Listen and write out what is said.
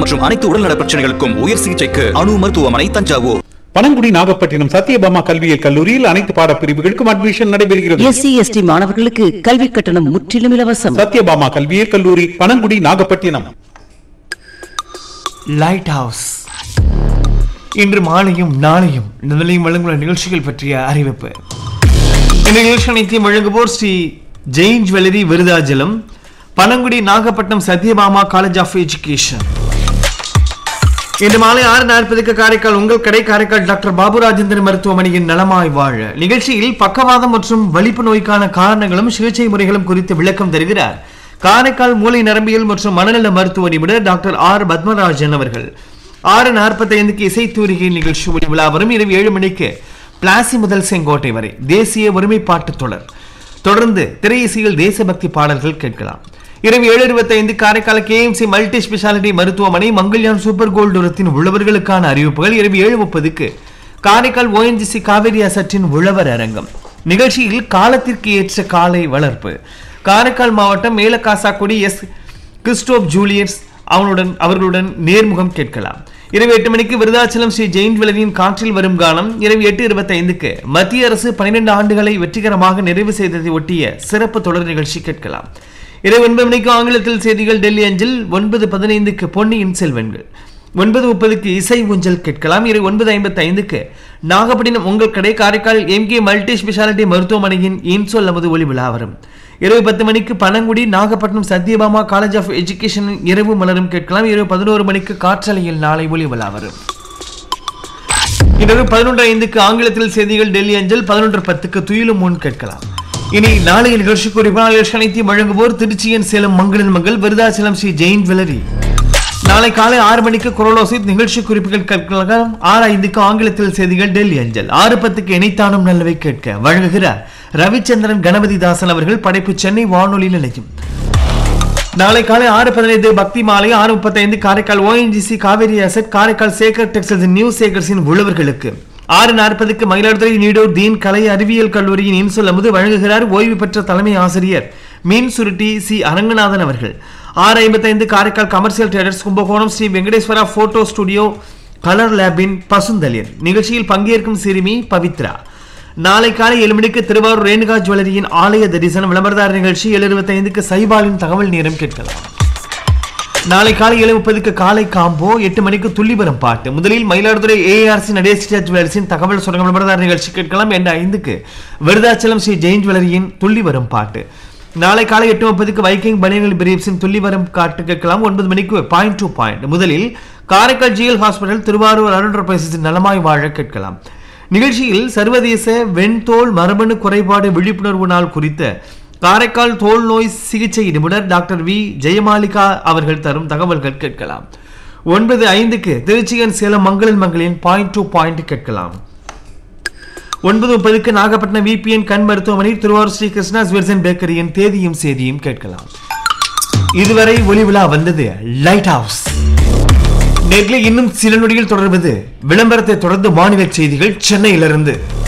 மற்றும் அனைத்து உடல்நல பிரச்சனைகளுக்கும் உயர் சிகிச்சைக்கு அணு மருத்துவமனை தஞ்சாவூர் பனங்குடி நாகப்பட்டினம் சத்யபாமா கல்வியியல் கல்லூரியில் அனைத்து பாடப்பிரிவுகளுக்கும் அட்மிஷன் நடைபெறுகிறது எஸ்சி எஸ்டி மாணவர்களுக்கு கல்வி கட்டணம் முற்றிலும் இலவசம் சத்யபாமா கல்வியியல் கல்லூரி பனங்குடி நாகப்பட்டினம் லைட் ஹவுஸ் இன்று மாலையும் நாளையும் இந்த நிலையம் வழங்குள்ள நிகழ்ச்சிகள் பற்றிய அறிவிப்பு இந்த நிகழ்ச்சி அனைத்தையும் வழங்குவோர் Sri Jain jewellery Virudhachalam Panangudi Nagapattinam Sathyabama college of education இன்று மாலை ஆறு நாற்பதுக்கு காரைக்கால் உங்கள் கடை காரைக்கால் டாக்டர் பாபு ராஜேந்திரன் மருத்துவமனையின் நலமாய் வாழ நிகழ்ச்சியில் பக்கவாதம் மற்றும் வலிப்பு நோய்க்கான காரணங்களும் சிகிச்சை முறைகளும் குறித்து விளக்கம் தருகிறார் காரைக்கால் மூளை நரம்பியல் மற்றும் மனநல மருத்துவ நிபுணர் டாக்டர் ஆர் பத்மராஜன் அவர்கள் ஆறு நாற்பத்தி ஐந்துக்கு இசைத்தூரிகை நிகழ்ச்சி ஒளி விழா வரும் இரவு ஏழு மணிக்கு பிளாசி முதல் செங்கோட்டை வரை தேசிய ஒருமைப்பாட்டு தொடர் தொடர்ந்து திரையிசையில் தேசபக்தி பாடல்கள் கேட்கலாம் இரவு ஏழு இருபத்தைந்து காரைக்கால் கேஎம்சி மல்டி ஸ்பெஷாலிட்டி மருத்துவமனை மங்கள்யான் சூப்பர் கோல்டு உரத்தின் உழவர்களுக்கான அறிவிப்புகள் இரவு ஏழு முப்பதுக்கு காரைக்கால் ஓஎன்ஜிசி காவேரி அசட்டின் உழவர் அரங்கம் நிகழ்ச்சியில் காலத்திற்கு ஏற்ற காலை வளர்ப்பு காரைக்கால் மாவட்டம் மேலக்காசாக்குடி எஸ் கிறிஸ்டோப் ஜூலியர்ஸ் அவனுடன் அவர்களுடன் நேர்முகம் கேட்கலாம் இரவு எட்டு மணிக்கு விருதாச்சலம் ஸ்ரீ ஜெயின் ஜுவல்லரியின் காற்றில் வரும் காலம் இரவு எட்டு இருபத்தி ஐந்துக்கு மத்திய அரசு பன்னிரண்டு ஆண்டுகளை வெற்றிகரமாக நிறைவு செய்ததை ஒட்டிய சிறப்பு தொடர் நிகழ்ச்சி கேட்கலாம் இரவு ஒன்பது மணிக்கு ஆங்கிலத்தில் செய்திகள் டெல்லி அஞ்சல் ஒன்பது பதினைந்துக்கு பொன்னியின் செல்வன்கள் ஒன்பது முப்பதுக்கு இசை ஊஞ்சல் கேட்கலாம் இரவு ஒன்பது ஐம்பத்தி ஐந்துக்கு நாகப்பட்டினம் உங்கள் கடை காரைக்கால் எம்கே மல்டி ஸ்பெஷாலிட்டி மருத்துவமனையின் இன்சொல் நமது ஒளி விழா வரும் இரவு பத்து மணிக்கு Panangudi Nagapattinam Sathyabama college of education இரவு மலரும் கேட்கலாம் இரவு பதினோரு மணிக்கு காற்றலையில் நாளை ஒளி விழா வரும் இரவு பதினொன்று ஐந்துக்கு ஆங்கிலத்தில் செய்திகள் டெல்லி அஞ்சல் பதினொன்று பத்துக்கு துயிலும் முன் கேட்கலாம் இனி நாளைய நிகழ்ச்சி குறிப்பான நிகழ்ச்சி அனைத்தையும் வழங்குவோர் திருச்சியன் சேலம் மங்களின் மகள் விருதாச்சலம் ஸ்ரீ ஜெயின் ஜுவல்லரி நாளை காலை ஆறு மணிக்கு குரலோசி நிகழ்ச்சி குறிப்புகள் கேட்கலாம் ஆறு ஐந்துக்கு ஆங்கிலத்தில் செய்திகள் டெல்லி அஞ்சல் ஆறு பத்துக்கு இணைத்தானும் நல்லவை கேட்க வழங்குகிறார் ரவிச்சந்திரன் கணபதி தாசன் அவர்கள் படைப்பு சென்னை வானொலி நிலையம் நாளை காலை ஆறு பதினைந்து பக்தி மாலை ஆறு முப்பத்தைந்து Karaikal ONGC Cauvery asset Karaikal Sekar textiles new சேகர்ஸின் உழவர்களுக்கு ஆறு நாற்பதுக்கு மயிலாடுதுறை நீடோ தீன் கலை அறிவியல் கல்லூரியின் இன்சொல் அமுது வழங்குகிறார் ஓய்வு பெற்ற தலைமை ஆசிரியர் மீன் சுருட்டி சி அரங்கநாதன் அவர்கள் ஆறு ஐம்பத்தைந்து Karaikal commercial traders Kumbakonam Sri Venkateswara photo studio colour லேபின் பசுந்தளிர் நிகழ்ச்சியில் பங்கேற்கும் சிறுமி பவித்ரா நாளை காலை ஏழு மணிக்கு திருவாரூர் ரேணுகா ஜுவல்லரியின் ஆலய தரிசனம் விளம்பரதார நிகழ்ச்சி ஏழு இருபத்தைந்துக்கு சைபாலின் தகவல் நேரம் கேட்கலாம் நாளை காலை ஏழு முப்பதுக்கு காலை காம்போ எட்டு மணிக்கு துள்ளிவரம் பாட்டு முதலில் மயிலாடுதுறை ஏஆர்சி நடேசியா ஜுவல்லர்ஸின் தகவல் சுரங்க விளம்பரதார நிகழ்ச்சி கேட்கலாம் என்ற ஐந்துக்கு விருதாச்சலம் ஸ்ரீ ஜெயின் ஜுவல்லரியின் துள்ளிவரம் பாட்டு நாளை காலை எட்டு முப்பதுக்கு வைக்கிங் பனியன்கள் பிரீப்ஸின் துள்ளிவரம் காட்டு கேட்கலாம் ஒன்பது மணிக்கு பாயிண்ட் டு பாயிண்ட் முதலில் காரைக்கால் ஜிஎல் ஹாஸ்பிட்டல் திருவாரூர் அருண்ட்ரபைசஸின் நலமாய் வாழ கேட்கலாம் நிகழ்ச்சியில் சர்வதேச வெண்தோல் மரபணு குறைபாடு விழிப்புணர்வு நாள் குறித்த காரைக்கால் தோல் நோய் சிகிச்சை நிபுணர் டாக்டர் வி ஜெயமாலிகா அவர்கள் தரும் தகவல்கள் கேட்கலாம் ஒன்பது ஐந்துக்கு திருச்சியன் சேலம் மங்களின் மங்களின் பாயிண்ட் டு பாயிண்ட் கேட்கலாம் ஒன்பது முப்பதுக்கு நாகப்பட்டினம் விபிஎன் கண் மருத்துவமனை திருவாரூர் ஸ்ரீ கிருஷ்ணா ஸ்வெர்சன் பேக்கரியின் தேதியும் செய்தியும் கேட்கலாம் இதுவரை ஒளி விழா வந்தது லைட் ஹவுஸ் நேரில் இன்னும் சில நொடிகள் தொடர்வது விளம்பரத்தை தொடர்ந்து மாநில செய்திகள் சென்னையிலிருந்து